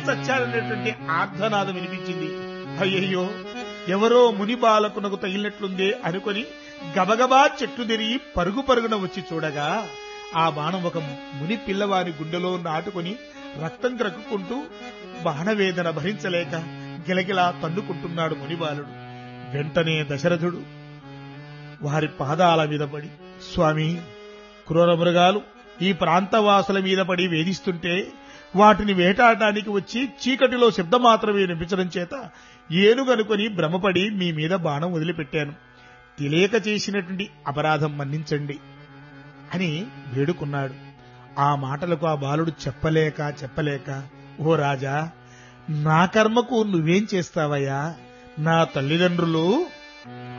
చచ్చాడనేటువంటి ఆర్ధనాదం వినిపించింది అయ్యయ్యో ఎవరో ముని బాలకునకు తగిలినట్లుందే అనుకొని గబగబా చెట్టు తిరిగి పరుగు పరుగున వచ్చి చూడగా ఆ బాణం ఒక ముని పిల్లవాని గుండెలో నాటుకొని రక్తం క్రక్కుకుంటూ బాణవేదన భరించలేక గిలగిలా తన్నుకుంటున్నాడు మునిబాలుడు వెంటనే దశరథుడు వారి పాదాల మీద పడి స్వామి క్రూర మృగాలు ఈ ప్రాంతవాసుల మీద పడి వేధిస్తుంటే వాటిని వేటాడడానికి వచ్చి చీకటిలో శబ్దం మాత్రమే వినిపించడం చేత ఏనుగనుకొని భ్రమపడి మీ మీద బాణం వదిలిపెట్టాను తెలియక చేసినటువంటి అపరాధం మన్నించండి అని వేడుకున్నాడు ఆ మాటలకు ఆ బాలుడు చెప్పలేక చెప్పలేక ఓ రాజా నా కర్మకు నువ్వేం చేస్తావయ్యా నా తల్లిదండ్రులు